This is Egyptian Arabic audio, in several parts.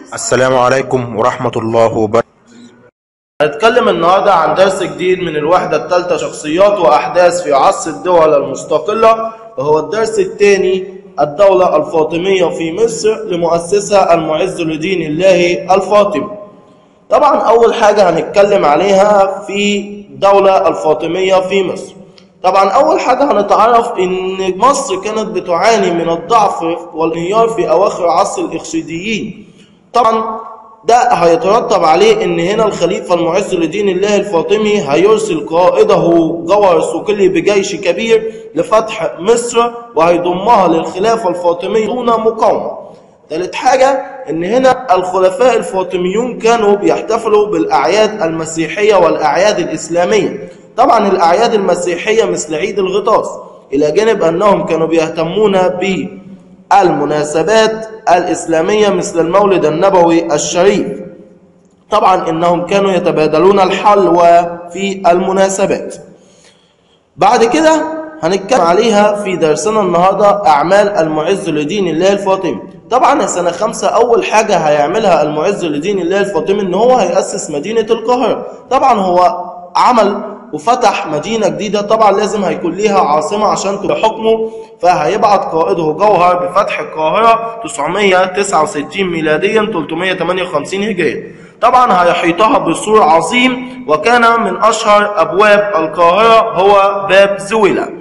السلام عليكم ورحمة الله وبركاته هنتكلم النهاردة عن درس جديد من الوحدة الثالثة شخصيات وأحداث في عصر الدول المستقلة وهو الدرس الثاني الدولة الفاطمية في مصر لمؤسسها المعز لدين الله الفاطمي طبعا أول حاجة هنتكلم عليها في الدولة الفاطمية في مصر طبعا أول حاجة هنتعرف إن مصر كانت بتعاني من الضعف والانهيار في أواخر عصر الإخشيديين طبعا ده هيترتب عليه ان هنا الخليفة المعز لدين الله الفاطمي هيرسل قائده جوهر السوقلي بجيش كبير لفتح مصر وهيضمها للخلافة الفاطمية دون مقاومة ثالث حاجة ان هنا الخلفاء الفاطميون كانوا بيحتفلوا بالاعياد المسيحية والاعياد الاسلامية طبعا الاعياد المسيحية مثل عيد الغطاس الى جانب انهم كانوا بيهتمون ب المناسبات الإسلامية مثل المولد النبوي الشريف طبعا إنهم كانوا يتبادلون الحلوى في المناسبات بعد كده هنتكلم عليها في درسنا النهاردة أعمال المعز لدين الله الفاطمي طبعا سنة خمسة أول حاجة هيعملها المعز لدين الله الفاطمي إن هو هيأسس مدينة القاهرة طبعا هو عمل وفتح مدينة جديدة طبعا لازم هيكون ليها عاصمة عشان تبقى حكمه فهيبعت قائده جوهر بفتح القاهرة 969 ميلاديا 358 هجريا طبعا هيحيطها بسور عظيم وكان من أشهر أبواب القاهرة هو باب زويلة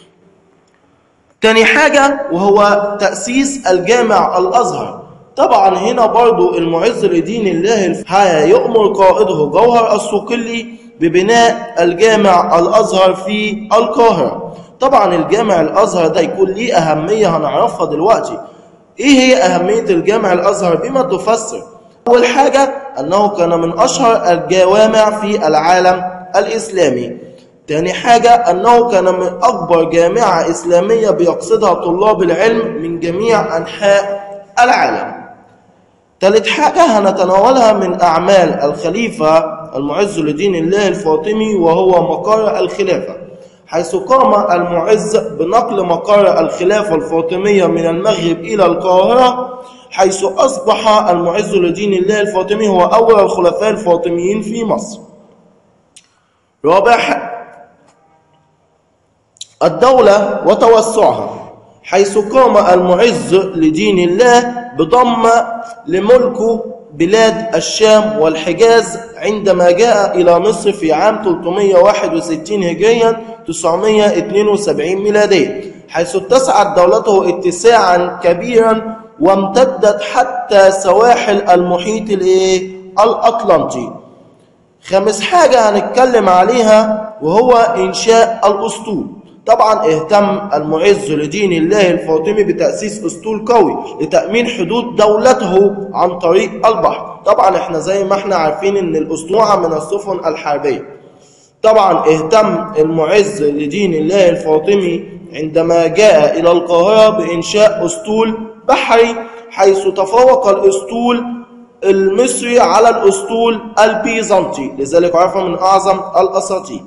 تاني حاجة وهو تأسيس الجامع الأزهر طبعا هنا برضو المعز لدين الله هيؤمر قائده جوهر السوقلي ببناء الجامع الأزهر في القاهرة طبعا الجامع الأزهر ده يكون ليه أهمية هنعرفها دلوقتي إيه هي أهمية الجامع الأزهر بما تفسر أول حاجة أنه كان من أشهر الجوامع في العالم الإسلامي تاني حاجة أنه كان من أكبر جامعة إسلامية بيقصدها طلاب العلم من جميع أنحاء العالم ثالث حاجة هنتناولها من أعمال الخليفة المعز لدين الله الفاطمي وهو مقر الخلافة حيث قام المعز بنقل مقر الخلافة الفاطمية من المغرب إلى القاهرة حيث أصبح المعز لدين الله الفاطمي هو أول الخلفاء الفاطميين في مصر رابع الدولة وتوسعها حيث قام المعز لدين الله بضم لملكه بلاد الشام والحجاز عندما جاء إلى مصر في عام 361 هجريا 972 ميلاديا حيث اتسعت دولته اتساعا كبيرا وامتدت حتى سواحل المحيط الأطلنطي خامس حاجة هنتكلم عليها وهو إنشاء الأسطول طبعا اهتم المعز لدين الله الفاطمي بتأسيس أسطول قوي لتأمين حدود دولته عن طريق البحر طبعا احنا زي ما احنا عارفين ان الأسطوعة من السفن الحربية طبعا اهتم المعز لدين الله الفاطمي عندما جاء إلى القاهرة بإنشاء أسطول بحري حيث تفوق الأسطول المصري على الأسطول البيزنطي لذلك عرف من أعظم الأساطيل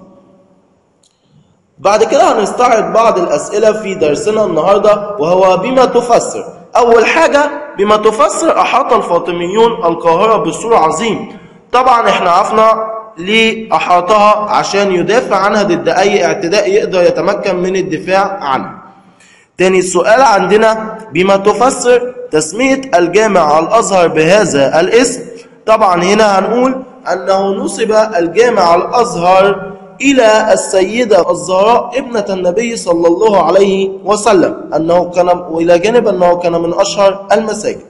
بعد كده هنستعرض بعض الأسئلة في درسنا النهاردة وهو بما تفسر أول حاجة بما تفسر أحاط الفاطميون القاهرة بسور عظيم طبعا احنا عرفنا ليه أحاطها عشان يدافع عنها ضد أي اعتداء يقدر يتمكن من الدفاع عنها تاني سؤال عندنا بما تفسر تسمية الجامع الأزهر بهذا الاسم طبعا هنا هنقول أنه نصب الجامع الأزهر إلى السيدة الزهراء ابنة النبي صلى الله عليه وسلم أنه كان وإلى جانب أنه كان من أشهر المساجد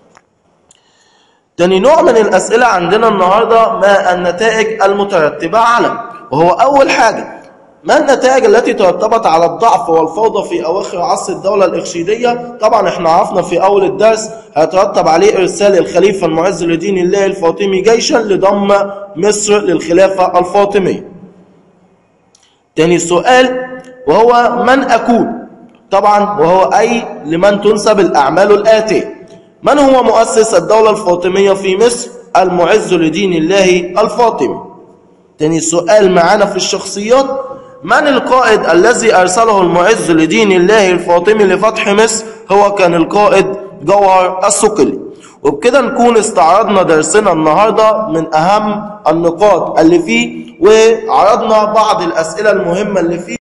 تاني نوع من الأسئلة عندنا النهاردة ما النتائج المترتبة على وهو أول حاجة ما النتائج التي ترتبت على الضعف والفوضى في أواخر عصر الدولة الإخشيدية طبعا احنا عرفنا في أول الدرس هيترتب عليه إرسال الخليفة المعز لدين الله الفاطمي جيشا لضم مصر للخلافة الفاطمية تاني سؤال وهو من أكون طبعا وهو أي لمن تنسب الأعمال الآتية من هو مؤسس الدولة الفاطمية في مصر المعز لدين الله الفاطمي تاني سؤال معانا في الشخصيات من القائد الذي أرسله المعز لدين الله الفاطمي لفتح مصر هو كان القائد جوهر السقلي وبكده نكون استعرضنا درسنا النهاردة من أهم النقاط اللي فيه وعرضنا بعض الأسئلة المهمة اللي فيه